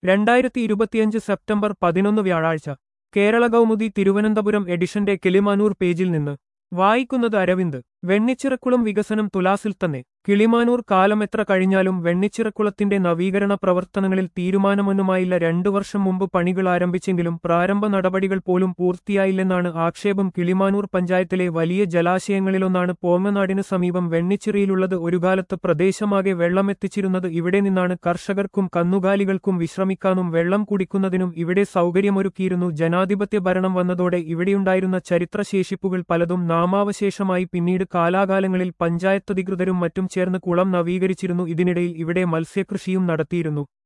രണ്ടായിരത്തി ഇരുപത്തിയഞ്ച് സെപ്റ്റംബർ പതിനൊന്ന് വ്യാഴാഴ്ച കേരള കൗമുദി തിരുവനന്തപുരം എഡിഷന്റെ കിളിമാനൂർ പേജിൽ നിന്ന് വായിക്കുന്നത് അരവിന്ദ് വെണ്ണിച്ചിറക്കുളം വികസനം തുലാസിൽ തന്നെ കിളിമാനൂർ കാലമെത്ര കഴിഞ്ഞാലും വെണ്ണിച്ചിറക്കുളത്തിന്റെ നവീകരണ പ്രവർത്തനങ്ങളിൽ തീരുമാനമൊന്നുമായില്ല രണ്ടു വർഷം മുമ്പ് പണികൾ ആരംഭിച്ചെങ്കിലും പ്രാരംഭ നടപടികൾ പോലും പൂർത്തിയായില്ലെന്നാണ് ആക്ഷേപം കിളിമാനൂർ പഞ്ചായത്തിലെ വലിയ ജലാശയങ്ങളിലൊന്നാണ് പോങ്ങനാടിന് സമീപം വെണ്ണിച്ചിറയിലുള്ളത് ഒരു കാലത്ത് പ്രദേശമാകെ വെള്ളമെത്തിച്ചിരുന്നത് ഇവിടെ നിന്നാണ് കർഷകർക്കും കന്നുകാലികൾക്കും വിശ്രമിക്കാനും വെള്ളം കുടിക്കുന്നതിനും ഇവിടെ സൗകര്യമൊരുക്കിയിരുന്നു ജനാധിപത്യ ഭരണം വന്നതോടെ ഇവിടെയുണ്ടായിരുന്ന ചരിത്രശേഷിപ്പുകൾ പലതും നാമാവശേഷമായി പിന്നീട് കാലാകാലങ്ങളിൽ പഞ്ചായത്തധികൃതരും മറ്റും ചേർന്ന് കുളം നവീകരിച്ചിരുന്നു ഇതിനിടയിൽ ഇവിടെ മത്സ്യകൃഷിയും നടത്തിയിരുന്നു